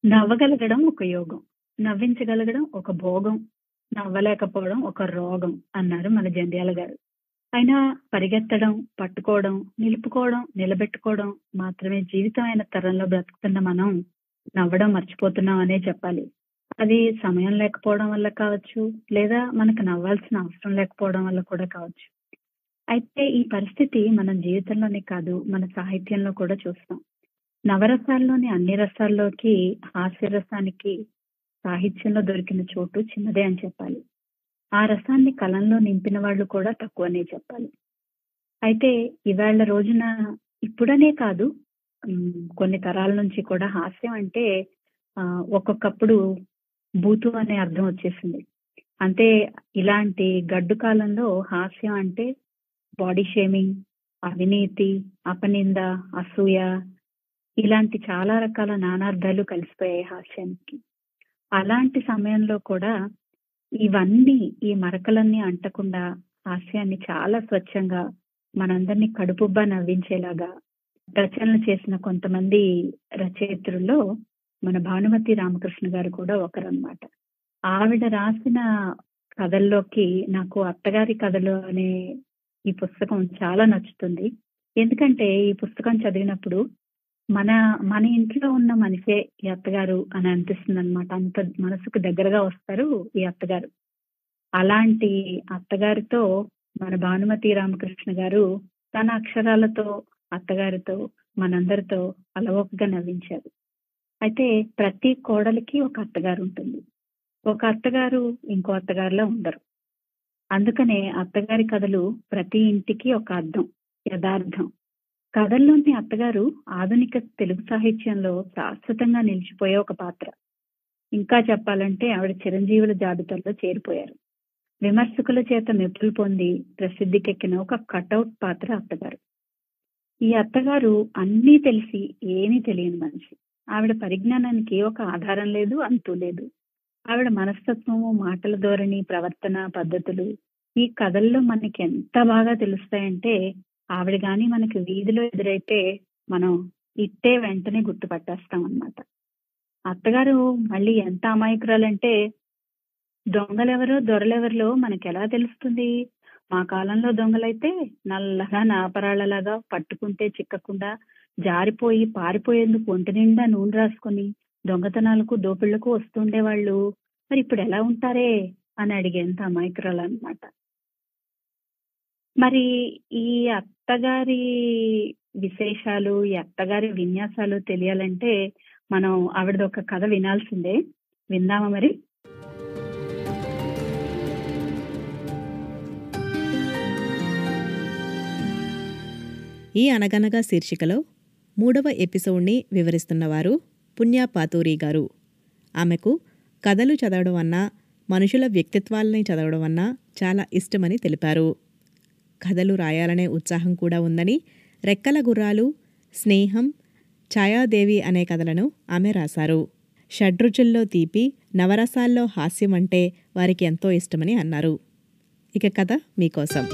నవ్వగలగడం ఒక యోగం నవ్వించగలగడం ఒక భోగం నవ్వలేకపోవడం ఒక రోగం అన్నారు మన జంధ్యాల గారు అయినా పరిగెత్తడం పట్టుకోవడం నిలుపుకోవడం నిలబెట్టుకోవడం మాత్రమే జీవితం అయిన తరంలో బ్రతుకుతున్న మనం నవ్వడం మర్చిపోతున్నాం అనే చెప్పాలి అది సమయం లేకపోవడం వల్ల కావచ్చు లేదా మనకు నవ్వాల్సిన అవసరం లేకపోవడం వల్ల కూడా కావచ్చు అయితే ఈ పరిస్థితి మన జీవితంలోనే కాదు మన సాహిత్యంలో కూడా చూస్తాం నవరసాల్లోని అన్ని రసాల్లోకి హాస్య రసానికి సాహిత్యంలో దొరికిన చోటు చిన్నదే అని చెప్పాలి ఆ రసాన్ని కలంలో నింపిన వాళ్ళు కూడా తక్కువనే చెప్పాలి అయితే ఇవాళ రోజున ఇప్పుడనే కాదు ఉమ్, కొన్ని తరాల నుంచి కూడా హాస్యం అంటే ఆ, ఒక్కొక్కప్పుడు బూతు అనే అర్థం వచ్చేసింది అంటే ఇలాంటి గడ్డు కాలంలో హాస్యం అంటే బాడీ షేమింగ్ అవినీతి అపనింద అసూయ ఇలాంటి చాలా రకాల నానార్థాలు కలిసిపోయాయి హాస్యానికి అలాంటి సమయంలో కూడా ఇవన్నీ ఈ మరకలన్నీ అంటకుండా హాస్యాన్ని చాలా స్వచ్ఛంగా మనందరినీ కడుపుబ్బా నవ్వించేలాగా రచనలు చేసిన కొంతమంది రచయిత్రుల్లో మన భానుమతి రామకృష్ణ గారు కూడా ఒకరన్నమాట ఆవిడ రాసిన కథల్లోకి నాకు అత్తగారి కథలు అనే ఈ పుస్తకం చాలా నచ్చుతుంది ఎందుకంటే ఈ పుస్తకం చదివినప్పుడు మన మన ఇంట్లో ఉన్న మనిషే ఈ అత్తగారు అని అనిపిస్తుంది అనమాట అంత మనసుకు దగ్గరగా వస్తారు ఈ అత్తగారు అలాంటి అత్తగారితో మన భానుమతి రామకృష్ణ గారు తన అక్షరాలతో అత్తగారితో మనందరితో అలవోకగా నవ్వించారు అయితే ప్రతి కోడలికి ఒక అత్తగారు ఉంటుంది ఒక అత్తగారు ఇంకో అత్తగారిలో ఉండరు అందుకనే అత్తగారి కథలు ప్రతి ఇంటికి ఒక అర్థం యథార్థం కథల్లోని అత్తగారు ఆధునిక తెలుగు సాహిత్యంలో శాశ్వతంగా నిలిచిపోయే ఒక పాత్ర ఇంకా చెప్పాలంటే ఆవిడ చిరంజీవుల జాబితాలో చేరిపోయారు విమర్శకుల చేత మెప్పులు పొంది ప్రసిద్ధికెక్కిన ఒక కటౌట్ పాత్ర అత్తగారు ఈ అత్తగారు అన్నీ తెలిసి ఏమీ తెలియని మనిషి ఆవిడ పరిజ్ఞానానికి ఒక ఆధారం లేదు అంతూ లేదు ఆవిడ మనస్తత్వము మాటల ధోరణి ప్రవర్తన పద్ధతులు ఈ కథల్లో మనకి ఎంత బాగా తెలుస్తాయంటే ఆవిడ గాని మనకి వీధిలో ఎదురైతే మనం ఇట్టే వెంటనే గుర్తుపట్టేస్తాం అన్నమాట అత్తగారు మళ్ళీ ఎంత అమాయకురాలంటే దొంగలెవరో దొరలెవరో మనకి ఎలా తెలుస్తుంది మా కాలంలో దొంగలైతే నల్లగా నాపరాళ్ళలాగా పట్టుకుంటే చిక్కకుండా జారిపోయి పారిపోయేందుకు ఒంటి నిండా నూనె రాసుకొని దొంగతనాలకు దోపిళ్లకు వస్తుండేవాళ్ళు మరి ఇప్పుడు ఎలా ఉంటారే అని అడిగేంత అమాయకురాలు అనమాట మరి ఈ అత్తగారి విశేషాలు ఈ అత్తగారి విన్యాసాలు తెలియాలంటే మనం ఆవిడది ఒక కథ వినాల్సిందే విందామా మరి ఈ అనగనగా శీర్షికలో మూడవ ఎపిసోడ్ని వివరిస్తున్నవారు పుణ్య పాతూరి గారు ఆమెకు కథలు చదవడం అన్నా మనుషుల వ్యక్తిత్వాలని చదవడం అన్నా చాలా ఇష్టమని తెలిపారు కథలు రాయాలనే ఉత్సాహం కూడా ఉందని రెక్కల గుర్రాలు స్నేహం ఛాయాదేవి అనే కథలను ఆమె రాశారు షడ్రుచుల్లో తీపి నవరసాల్లో హాస్యం అంటే వారికి ఎంతో ఇష్టమని అన్నారు ఇక కథ మీకోసం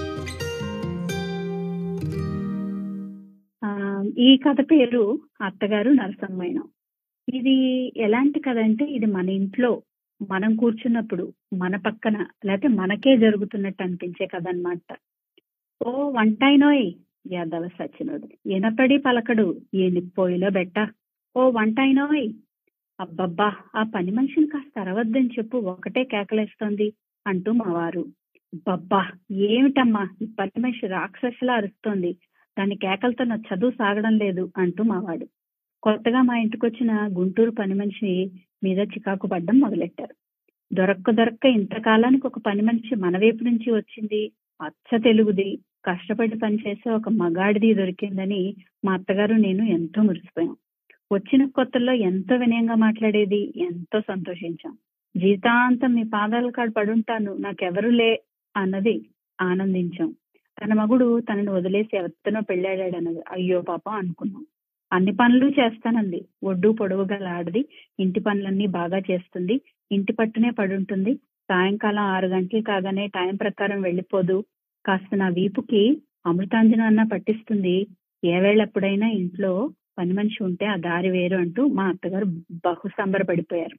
ఆ, ఈ కథ పేరు అత్తగారు నరసమ్మాయనం ఇది ఎలాంటి కథ అంటే ఇది మన ఇంట్లో మనం కూర్చున్నప్పుడు మన పక్కన లేకపోతే మనకే జరుగుతున్నట్టు అనిపించే కథ అన్నమాట ఓ వంటాయినోయ్ యాదవ సచ్చినోడు ఎనపడి పలకడు ఏ నిప్పోయిలో బెట్ట ఓ వంటాయినోయ్ అబ్బబ్బా ఆ పని మనిషిని కాస్త అరవద్దని చెప్పు ఒకటే కేకలేస్తోంది అంటూ మా వారు బబ్బా ఏమిటమ్మా ఈ పని మనిషి రాక్షసులా అరుస్తోంది దాని కేకలతో నా చదువు సాగడం లేదు అంటూ మావాడు కొత్తగా మా ఇంటికి వచ్చిన గుంటూరు పని మనిషి మీద చికాకు పడ్డం మొదలెట్టారు దొరక్క దొరక్క ఇంతకాలానికి ఒక పని మనిషి మన వైపు నుంచి వచ్చింది అచ్చ తెలుగుది కష్టపడి పనిచేసే ఒక మగాడిది దొరికిందని మా అత్తగారు నేను ఎంతో మురిసిపోయాం వచ్చిన కొత్తల్లో ఎంతో వినయంగా మాట్లాడేది ఎంతో సంతోషించాం జీవితాంతం మీ పాదాల కాడ పడుంటాను నాకెవరు లే అన్నది ఆనందించాం తన మగుడు తనని వదిలేసి ఎవరితోనో పెళ్ళాడాడన్నది అయ్యో పాపం అనుకున్నాం అన్ని పనులు చేస్తానంది ఒడ్డు పొడవు గల ఆడది ఇంటి పనులన్నీ బాగా చేస్తుంది ఇంటి పట్టునే పడుంటుంది సాయంకాలం ఆరు గంటలు కాగానే టైం ప్రకారం వెళ్ళిపోదు కాస్త నా వీపుకి అమృతాంజనం అన్న పట్టిస్తుంది ఏ వేళ ఎప్పుడైనా ఇంట్లో పని మనిషి ఉంటే ఆ దారి వేరు అంటూ మా అత్తగారు బహు సంబరపడిపోయారు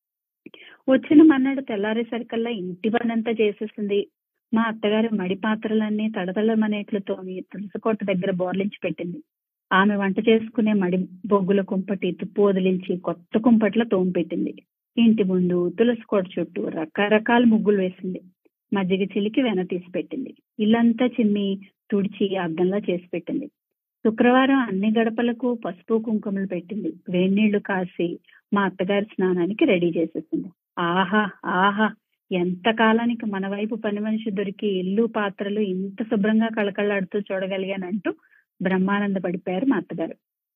వచ్చిన మన్నాడు తెల్లారేసరికల్లా ఇంటి పనంతా చేసేసింది మా అత్తగారు మడి పాత్రలన్నీ తడతడమనేట్లు తోమి తులసికోట దగ్గర బోర్లించి పెట్టింది ఆమె వంట చేసుకునే మడి బొగ్గుల కుంపటి తుప్పు వదిలించి కొత్త కుంపట్ల తోమి పెట్టింది ఇంటి ముందు తులసికోట చుట్టూ రకరకాల ముగ్గులు వేసింది మజ్జిగ చిలికి వెన తీసి పెట్టింది ఇల్లంతా చిమ్మి తుడిచి అద్దంలా చేసి పెట్టింది శుక్రవారం అన్ని గడపలకు పసుపు కుంకుమలు పెట్టింది వేడినీళ్లు కాసి మా అత్తగారి స్నానానికి రెడీ చేసేసింది ఆహా ఆహా ఎంత కాలానికి మన వైపు పని మనిషి దొరికి ఇల్లు పాత్రలు ఇంత శుభ్రంగా కళకళలాడుతూ చూడగలిగానంటూ బ్రహ్మానంద పడిపోయారు మా అత్తగారు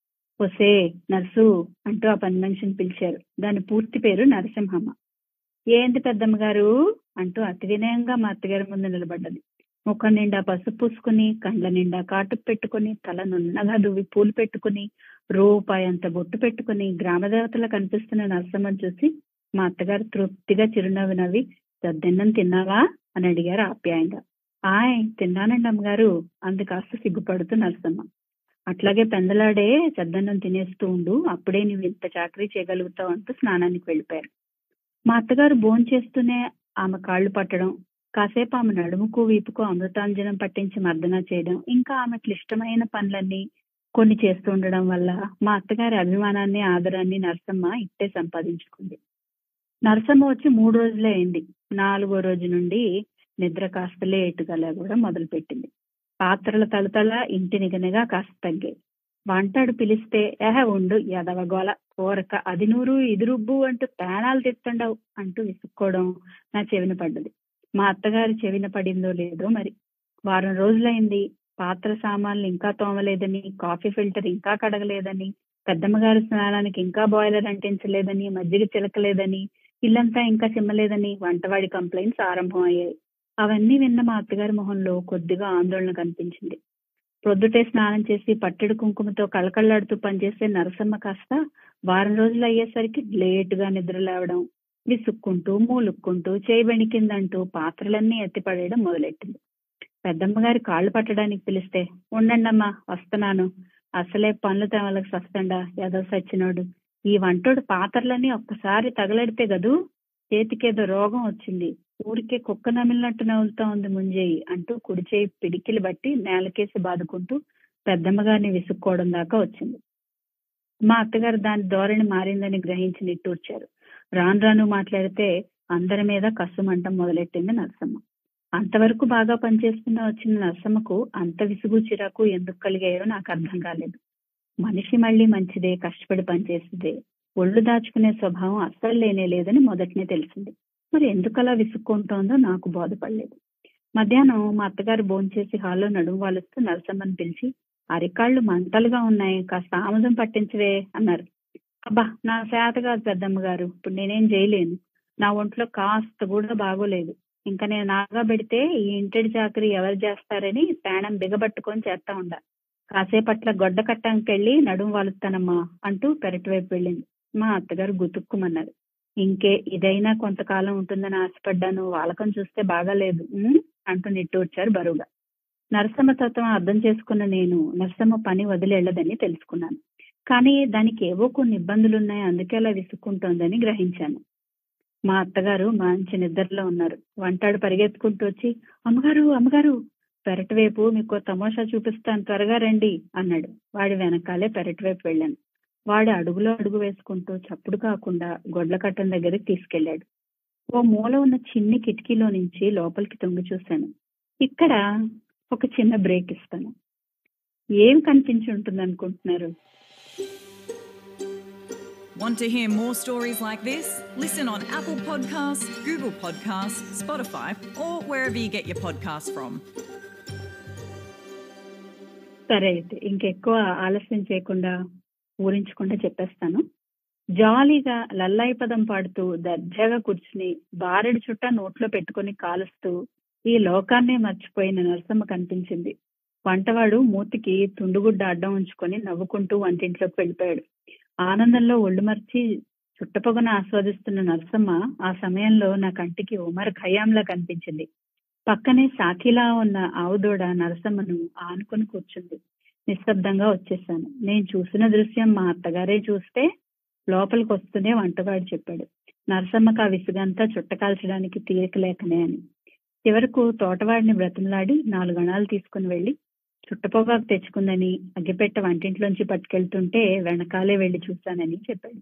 ఒసే నర్సు అంటూ ఆ పని మనిషిని పిలిచారు దాని పూర్తి పేరు నరసింహమ్మ ఏంది పెద్దమ్మ గారు అంటూ అతి వినయంగా మా అత్తగారి ముందు నిలబడ్డది ముఖం నిండా పసుపు పూసుకుని కండ్ల నిండా కాటుకు పెట్టుకుని తల నున్నగా దువ్వి పూలు పెట్టుకుని రూపాయంత బొట్టు పెట్టుకుని గ్రామదేవతలా కనిపిస్తున్న నరసమ్మని చూసి మా అత్తగారు తృప్తిగా చిరునవ్వు నవ్వి సద్దన్నం తిన్నావా అని అడిగారు ఆప్యాయంగా ఆయ్ తిన్నానండి అమ్మగారు అందు కాస్త సిగ్గుపడుతూ నరసమ్మ అట్లాగే పెందలాడే సద్దన్నం తినేస్తూ ఉండు అప్పుడే నువ్వు ఇంత చాకరీ చేయగలుగుతావు అంటూ స్నానానికి వెళ్ళిపోయారు మా అత్తగారు భోంచేస్తూనే ఆమె కాళ్ళు పట్టడం కాసేపు ఆమె నడుముకు వీపుకు అమృతాంజనం పట్టించి మర్దన చేయడం ఇంకా ఆమె క్లిష్టమైన పనులన్నీ కొన్ని చేస్తూ ఉండడం వల్ల మా అత్తగారి అభిమానాన్ని ఆదరాన్ని నరసమ్మ ఇట్టే సంపాదించుకుంది నరసమ్మ వచ్చి మూడు రోజులే అయింది నాలుగో రోజు నుండి నిద్ర కాస్త లేటుగా కూడా మొదలు పెట్టింది పాత్రల తలతల ఇంటి నిగనగా కాస్త తగ్గాయి వంటాడు పిలిస్తే ఏహ ఉండు ఎదవగోల కూరక అది నూరు ఇది రుబ్బు అంటూ పేనాలు తెస్తుండవు అంటూ విసుక్కోవడం నా చెవిన పడ్డది మా అత్తగారి చెవిన పడిందో లేదో మరి వారం రోజులైంది పాత్ర సామాన్లు ఇంకా తోమలేదని కాఫీ ఫిల్టర్ ఇంకా కడగలేదని పెద్దమ్మగారి స్నానానికి ఇంకా బాయిలర్ అంటించలేదని మజ్జిగ చిలకలేదని ఇల్లంతా ఇంకా చిమ్మలేదని వంటవాడి కంప్లైంట్స్ ఆరంభం అయ్యాయి అవన్నీ విన్న మా అత్తగారి మొహంలో కొద్దిగా ఆందోళన కనిపించింది ప్రొద్దుటే స్నానం చేసి పట్టెడు కుంకుమతో కళకళలాడుతూ పనిచేసే నరసమ్మ కాస్త వారం రోజులు అయ్యేసరికి లేటుగా నిద్ర లేవడం విసుక్కుంటూ మూలుక్కుంటూ చేయి బెణికిందంటూ పాత్రలన్నీ ఎత్తిపడేయడం మొదలెట్టింది పెద్దమ్మ గారి కాళ్ళు పట్టడానికి పిలిస్తే ఉండండమ్మా వస్తున్నాను అసలే పనులు తేమలకు సస్తండా ఏదో సచ్చినోడు ఈ వంటోడు పాత్రలన్నీ ఒక్కసారి తగలడితే గదు చేతికేదో రోగం వచ్చింది ఊరికే కుక్క నమిలినట్టు నవ్వులుతా ఉంది ముంజేయి అంటూ కుడి చేయి పిడికిలు బట్టి నేలకేసి బాదుకుంటూ పెద్దమ్మ గారిని విసుక్కోవడం దాకా వచ్చింది మా అత్తగారు దాని ధోరణి మారిందని గ్రహించి నిట్టూర్చారు రాను రాను మాట్లాడితే అందరి మీద కసుమంటం మొదలెట్టింది నరసమ్మ అంతవరకు బాగా పనిచేస్తున్న వచ్చిన నరసమ్మకు అంత విసుగు చిరాకు ఎందుకు కలిగాయో నాకు అర్థం కాలేదు మనిషి మళ్ళీ మంచిదే కష్టపడి పనిచేసేదే ఒళ్ళు దాచుకునే స్వభావం అస్సలు లేనే లేదని మొదటనే తెలిసింది మరి ఎందుకలా విసుక్కుంటోందో నాకు బోధపడలేదు మధ్యాహ్నం మా అత్తగారు భోంచేసి హాల్లో నడుము వాలుస్తూ నరసమ్మని పిలిచి అరికాళ్ళు మంటలుగా ఉన్నాయి కాస్త ఆముదం పట్టించవే అన్నారు అబ్బా నా శాత కాదు పెద్దమ్మ గారు ఇప్పుడు నేనేం చేయలేను నా ఒంట్లో కాస్త కూడా బాగోలేదు ఇంకా నేను నాగా పెడితే ఈ ఇంటిడి చాకరీ ఎవరు చేస్తారని ప్రాణం బిగబట్టుకొని చేస్తా ఉండా కాసేపట్ల గొడ్డ కట్టంకి వెళ్ళి నడుము వాలుస్తానమ్మా అంటూ పెరటి వైపు వెళ్ళింది మా అత్తగారు గుతుక్కుమన్నారు ఇంకే ఇదైనా కొంతకాలం ఉంటుందని ఆశపడ్డాను వాలకం చూస్తే బాగాలేదు ఉమ్, అంటూ నిట్టూర్చారు బరువుగా నరసమ్మ తత్వం అర్థం చేసుకున్న నేను నరసమ్మ పని వదిలి వెళ్ళదని తెలుసుకున్నాను కానీ దానికి ఏవో కొన్ని ఇబ్బందులు ఉన్నాయి అందుకే అలా విసుక్కుంటోందని గ్రహించాను మా అత్తగారు మంచి నిద్రలో ఉన్నారు వంటాడు పరిగెత్తుకుంటూ వచ్చి అమ్మగారు అమ్మగారు పెరటి వైపు మీకు తమాషా చూపిస్తాను త్వరగా రండి అన్నాడు వాడి వెనకాలే పెరటి వైపు వెళ్ళాను వాడు అడుగులో అడుగు వేసుకుంటూ చప్పుడు కాకుండా గొడ్ల కట్టం దగ్గరికి తీసుకెళ్లాడు ఓ మూల ఉన్న చిన్ని కిటికీలో నుంచి లోపలికి తొంగి చూశాను ఇక్కడ ఒక చిన్న బ్రేక్ ఇస్తాను ఏం కనిపించి ఉంటుంది అనుకుంటున్నారు Want to hear more stories like this? Listen on Apple Podcasts, Google Podcasts, Spotify, or wherever you get your podcasts from. సరే అయితే ఇంకెక్కువ ఆలస్యం చేయకుండా ఊరించకుండా చెప్పేస్తాను జాలీగా లల్లాయి పదం పాడుతూ దర్జాగా కూర్చుని బారెడు చుట్ట నోట్లో పెట్టుకొని కాలుస్తూ ఈ లోకాన్నే మర్చిపోయిన నరసమ్మ కనిపించింది వంటవాడు మూతికి తుండుగుడ్డ అడ్డం ఉంచుకొని నవ్వుకుంటూ వంటింట్లోకి వెళ్ళిపోయాడు ఆనందంలో ఒళ్ళు మర్చి చుట్టపొగను ఆస్వాదిస్తున్న నరసమ్మ ఆ సమయంలో నా కంటికి ఉమర్ ఖయాంలా కనిపించింది పక్కనే సాకిలా ఉన్న ఆవుదోడ నరసమ్మను ఆనుకొని కూర్చుంది నిశ్శబ్దంగా వచ్చేసాను నేను చూసిన దృశ్యం మా అత్తగారే చూస్తే లోపలికి వస్తూనే వంటవాడు చెప్పాడు నరసమ్మకు ఆ విసుగంతా చుట్టకాల్చడానికి తీరిక లేకనే అని చివరకు తోటవాడిని బ్రతిమలాడి నాలుగు అణాలు తీసుకుని వెళ్ళి చుట్టపోగాకు తెచ్చుకుందని అగ్గిపెట్ట వంటింట్లోంచి పట్టుకెళ్తుంటే వెనకాలే వెళ్లి చూశానని చెప్పాడు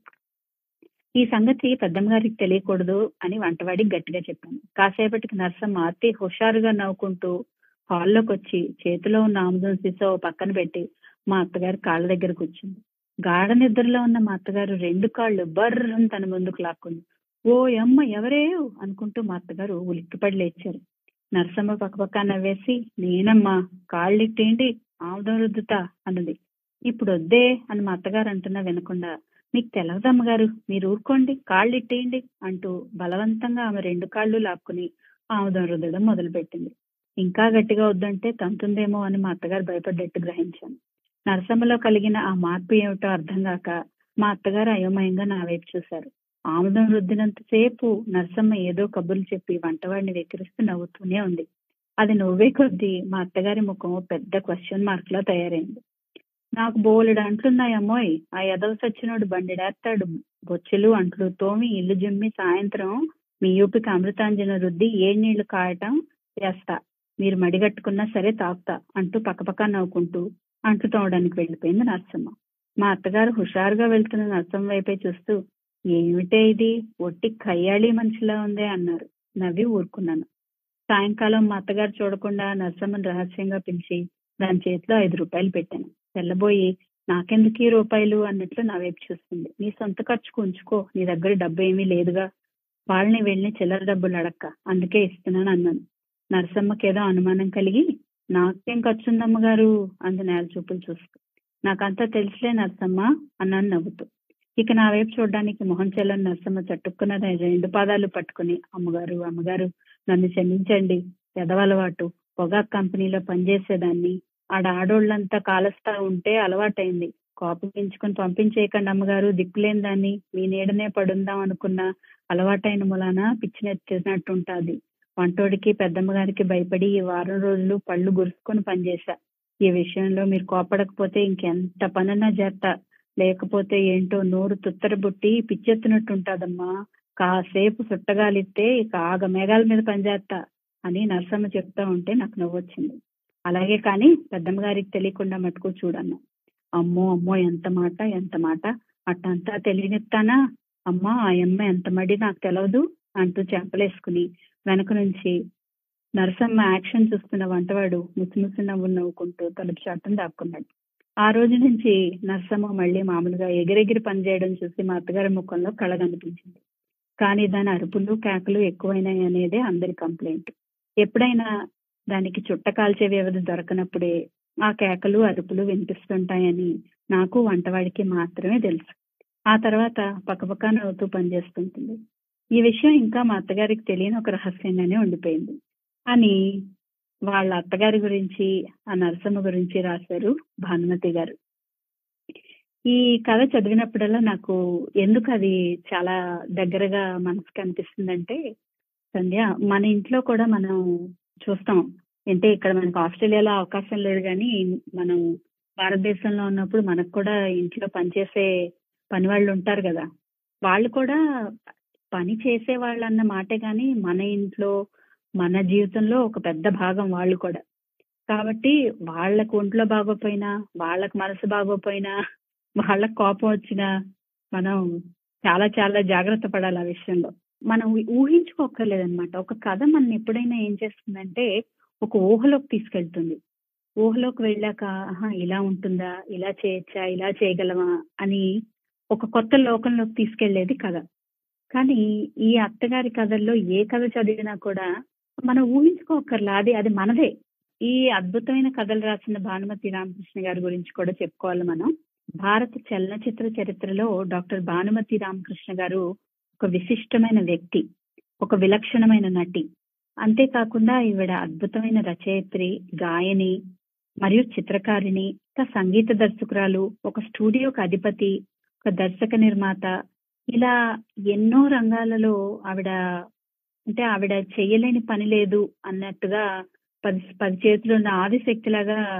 ఈ సంగతి పెద్దమ్మగారికి తెలియకూడదు అని వంటవాడికి గట్టిగా చెప్పాను కాసేపటికి నర్సమ్మ అతి హుషారుగా నవ్వుకుంటూ హాల్లోకి వచ్చి చేతిలో ఉన్న ఆముదం సీసా ఓ పక్కన పెట్టి మా అత్తగారి కాళ్ళ దగ్గర కూర్చుంది గాఢ నిద్రలో ఉన్న మా అత్తగారు రెండు కాళ్ళు బర్రని తన ముందుకు లాక్కుంది ఓ అమ్మ ఎవరే అనుకుంటూ మా అత్తగారు ఉలిక్కిపడి లేచారు నరసమ్మ పక్కపక్క నవ్వేసి నేనమ్మా కాళ్ళిట్టేంటి ఆముదం రుద్దుతా అన్నది ఇప్పుడు వద్దే అని మా అత్తగారు అంటున్నా వినకుండా మీకు తెలవదు అమ్మగారు మీరు ఊరుకోండి కాళ్ళు ఇట్టేయండి అంటూ బలవంతంగా ఆమె రెండు కాళ్ళు లాక్కుని ఆముదం రుద్దడం మొదలుపెట్టింది ఇంకా గట్టిగా వద్దంటే తంతుందేమో అని మా అత్తగారు భయపడ్డట్టు గ్రహించాను నరసమ్మలో కలిగిన ఆ మార్పు ఏమిటో అర్థం కాక మా అత్తగారు అయోమయంగా నా వైపు చూశారు ఆముదం రుద్దినంతసేపు నరసమ్మ ఏదో కబుర్లు చెప్పి వంటవాడిని వెక్కిరిస్తూ నవ్వుతూనే ఉంది అది నవ్వే కొద్దీ మా అత్తగారి ముఖం పెద్ద క్వశ్చన్ మార్క్ లా తయారైంది నాకు బోలెడు అంట్లున్నాయమ్మోయ్ ఆ ఎదవ సచ్చినోడు బండిడేస్తాడు బొచ్చెలు అంట్లు తోమి ఇల్లు జమ్మి సాయంత్రం మీ యూపికి అమృతాంజన రుద్ది ఏ నీళ్లు కాయటం చేస్తా మీరు మడిగట్టుకున్నా సరే తాగుతా అంటూ పక్కపక్క నవ్వుకుంటూ అంట్లు తోమడానికి వెళ్ళిపోయింది నరసమ్మ మా అత్తగారు హుషారుగా వెళ్తున్న నరసమ్మ వైపే చూస్తూ ఏమిటే ఇది ఒట్టి కయ్యాళి మనిషిలా ఉందే అన్నారు నవ్వి ఊరుకున్నాను సాయంకాలం మా అత్తగారు చూడకుండా నరసమ్మని రహస్యంగా పిలిచి దాని చేతిలో ఐదు రూపాయలు పెట్టాను తెల్లబోయి నాకెందుకు ఈ రూపాయలు అన్నట్లు నా వైపు చూస్తుంది నీ సొంత ఖర్చుకు ఉంచుకో నీ దగ్గర డబ్బు ఏమీ లేదుగా వాళ్ళని వెళ్ళి చిల్లర డబ్బులు అడక్క అందుకే ఇస్తున్నాను అన్నాను నరసమ్మకి ఏదో అనుమానం కలిగి నాకేం ఖర్చు ఉందమ్మగారు అంది నేల చూపులు చూస్తూ నాకంతా తెలుసులే నరసమ్మ అన్నాను నవ్వుతూ ఇక నా వైపు చూడడానికి మొహం చెల్లని నరసమ్మ చట్టుకున్న రెండు పాదాలు పట్టుకుని అమ్మగారు అమ్మగారు నన్ను క్షమించండి ఎదవలవాటు పొగాకు కంపెనీలో పనిచేసేదాన్ని ఆడ ఆడోళ్ళంతా కాలస్తా ఉంటే అలవాటైంది కోపగించుకుని పంపించేయకండి అమ్మగారు దిక్కులేని దాన్ని మీ నీడనే పడుందాం అనుకున్న అలవాటైన మూలాన పిచ్చినెత్తినట్టుంటాది వంటోడికి పెద్దమ్మగారికి భయపడి ఈ వారం రోజులు పళ్ళు గురుసుకొని పనిచేశా ఈ విషయంలో మీరు కోపడకపోతే ఇంకెంత పనన్నా చేస్తా లేకపోతే ఏంటో నోరు తుత్తరబుట్టి పిచ్చెత్తినట్టుంటాదమ్మా కాసేపు సుట్టగాలిస్తే ఇక ఆగ మేఘాల మీద పనిచేస్తా అని నరసమ్మ చెప్తా ఉంటే నాకు నవ్వొచ్చింది అలాగే కానీ పెద్దమ్మ గారికి తెలియకుండా మటుకు చూడన్నా అమ్మో అమ్మో ఎంత మాట ఎంత మాట అట్టంతా తెలియనిస్తానా అమ్మా ఆ అమ్మ ఎంత మడి నాకు తెలవదు అంటూ చెంపలేసుకుని వెనక నుంచి నరసమ్మ యాక్షన్ చూస్తున్న వంటవాడు ముసిముసి నవ్వు నవ్వుకుంటూ తలుపు చాటును దాక్కున్నాడు ఆ రోజు నుంచి నరసమ్మ మళ్ళీ మామూలుగా ఎగిరెగిరి పనిచేయడం చూసి మా అత్తగారి ముఖంలో కళ కనిపించింది కానీ దాని అరుపులు కేకలు ఎక్కువైనాయి అనేదే అందరి కంప్లైంట్ ఎప్పుడైనా దానికి చుట్ట కాల్చే వ్యవధి దొరకనప్పుడే ఆ కేకలు అరుపులు వినిపిస్తుంటాయని నాకు వంటవాడికి మాత్రమే తెలుసు ఆ తర్వాత పక్కపక్క నవ్వుతూ పనిచేస్తుంటుంది ఈ విషయం ఇంకా మా అత్తగారికి తెలియని ఒక రహస్యంగానే ఉండిపోయింది అని వాళ్ళ అత్తగారి గురించి ఆ నరసమ్మ గురించి రాశారు భానుమతి గారు ఈ కథ చదివినప్పుడల్లా నాకు ఎందుకు అది చాలా దగ్గరగా మనసుకు అనిపిస్తుందంటే సంధ్య మన ఇంట్లో కూడా మనం చూస్తాం అంటే ఇక్కడ మనకు ఆస్ట్రేలియాలో అవకాశం లేదు కానీ మనం భారతదేశంలో ఉన్నప్పుడు మనకు కూడా ఇంట్లో పనిచేసే పని వాళ్ళు ఉంటారు కదా వాళ్ళు కూడా పని చేసే వాళ్ళు అన్న మాటే కానీ మన ఇంట్లో మన జీవితంలో ఒక పెద్ద భాగం వాళ్ళు కూడా కాబట్టి వాళ్ళకు ఒంట్లో బాగోపోయినా వాళ్ళకు మనసు బాగోపోయినా వాళ్ళకు కోపం వచ్చినా మనం చాలా చాలా జాగ్రత్త పడాలి ఆ విషయంలో మనం ఊహించుకోక్కర్లేదన్నమాట ఒక కథ మనం ఎప్పుడైనా ఏం చేస్తుందంటే ఒక ఊహలోకి తీసుకెళ్తుంది ఊహలోకి వెళ్ళాక ఆహా ఇలా ఉంటుందా ఇలా చేయొచ్చా ఇలా చేయగలమా అని ఒక కొత్త లోకంలోకి తీసుకెళ్లేది కథ కానీ ఈ అత్తగారి కథల్లో ఏ కథ చదివినా కూడా మనం ఊహించుకోకర్లా అది అది మనదే ఈ అద్భుతమైన కథలు రాసిన భానుమతి రామకృష్ణ గారి గురించి కూడా చెప్పుకోవాలి మనం భారత చలనచిత్ర చరిత్రలో డాక్టర్ భానుమతి రామకృష్ణ గారు ఒక విశిష్టమైన వ్యక్తి ఒక విలక్షణమైన నటి అంతేకాకుండా ఈవిడ అద్భుతమైన రచయిత్రి గాయని మరియు చిత్రకారిణి ఇంకా సంగీత దర్శకురాలు ఒక స్టూడియోకి అధిపతి ఒక దర్శక నిర్మాత ఇలా ఎన్నో రంగాలలో ఆవిడ అంటే ఆవిడ చేయలేని పని లేదు అన్నట్టుగా పది పది చేతులు ఉన్న ఆదిశక్తిలాగా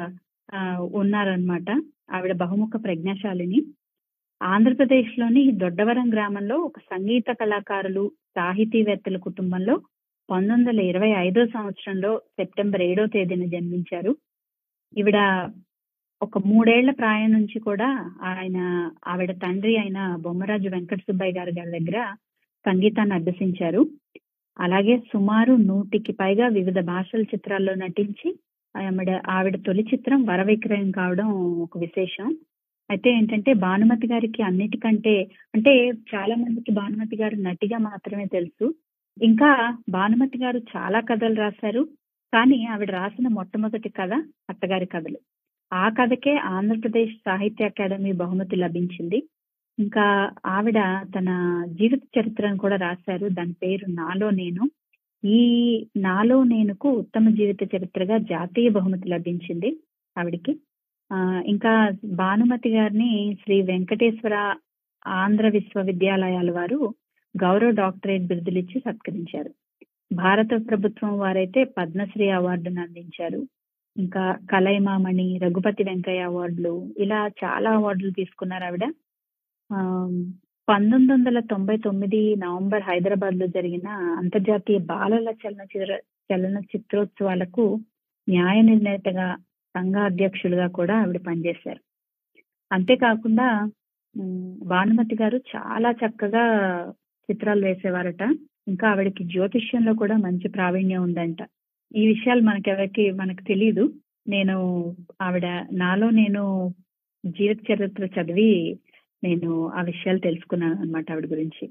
ఆ, ఉన్నారనమాట ఆవిడ బహుముఖ ప్రజ్ఞాశాలిని ఆంధ్రప్రదేశ్లోని దొడ్డవరం గ్రామంలో ఒక సంగీత కళాకారులు సాహితీవేత్తల కుటుంబంలో పంతొమ్మిది వందల ఇరవై ఐదో సంవత్సరంలో సెప్టెంబర్ ఏడో తేదీన జన్మించారు ఈవిడ ఒక మూడేళ్ల ప్రాయం నుంచి కూడా ఆయన ఆవిడ తండ్రి అయిన బొమ్మరాజు వెంకట సుబ్బయ్య గారి గారి దగ్గర సంగీతాన్ని అభ్యసించారు అలాగే సుమారు నూటికి పైగా వివిధ భాషల చిత్రాల్లో నటించి ఆవిడ ఆవిడ తొలి చిత్రం వరవిక్రయం కావడం ఒక విశేషం అయితే ఏంటంటే భానుమతి గారికి అన్నిటికంటే అంటే చాలా మందికి భానుమతి గారు నటిగా మాత్రమే తెలుసు ఇంకా భానుమతి గారు చాలా కథలు రాశారు కానీ ఆవిడ రాసిన మొట్టమొదటి కథ అత్తగారి కథలు ఆ కథకే ఆంధ్రప్రదేశ్ సాహిత్య అకాడమీ బహుమతి లభించింది ఇంకా ఆవిడ తన జీవిత చరిత్రను కూడా రాశారు దాని పేరు నాలో నేను ఈ నాలో నేనుకు ఉత్తమ జీవిత చరిత్రగా జాతీయ బహుమతి లభించింది ఆవిడికి ఆ, ఇంకా భానుమతి గారిని శ్రీ వెంకటేశ్వర ఆంధ్ర విశ్వవిద్యాలయాల వారు గౌరవ డాక్టరేట్ బిరుదులిచ్చి సత్కరించారు భారత ప్రభుత్వం వారైతే పద్మశ్రీ అవార్డును అందించారు ఇంకా కలైమామణి రఘుపతి వెంకయ్య అవార్డులు ఇలా చాలా అవార్డులు తీసుకున్నారు ఆవిడ ఆ, పంతొమ్మిది వందల తొంభై తొమ్మిది నవంబర్ హైదరాబాద్ లో జరిగిన అంతర్జాతీయ బాలల చలనచిత్ర చలన చిత్రోత్సవాలకు న్యాయ నిర్ణేతగా సంఘ అధ్యక్షులుగా కూడా ఆవిడ పనిచేశారు అంతేకాకుండా ఉమ్, భానుమతి గారు చాలా చక్కగా చిత్రాలు వేసేవారట ఇంకా ఆవిడకి జ్యోతిష్యంలో కూడా మంచి ప్రావీణ్యం ఉందంట ఈ విషయాలు మనకెవరికి మనకు తెలియదు నేను ఆవిడ నాలో నేను జీవిత చరిత్ర చదివి నేను ఆ విషయాలు తెలుసుకున్నాను అనమాట ఆవిడ గురించి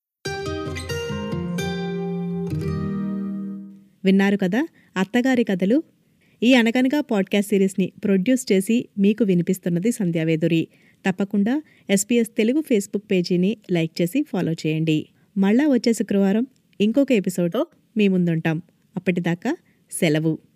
విన్నారు కదా అత్తగారి కథలు ఈ అనగనగా పాడ్కాస్ట్ సిరీస్ని ప్రొడ్యూస్ చేసి మీకు వినిపిస్తున్నది సంధ్యావేదురి తప్పకుండా ఎస్పీఎస్ తెలుగు ఫేస్బుక్ పేజీని లైక్ చేసి ఫాలో చేయండి మళ్ళా వచ్చే శుక్రవారం ఇంకొక ఎపిసోడ్తో మీ ముందుంటాం అప్పటిదాకా సెలవు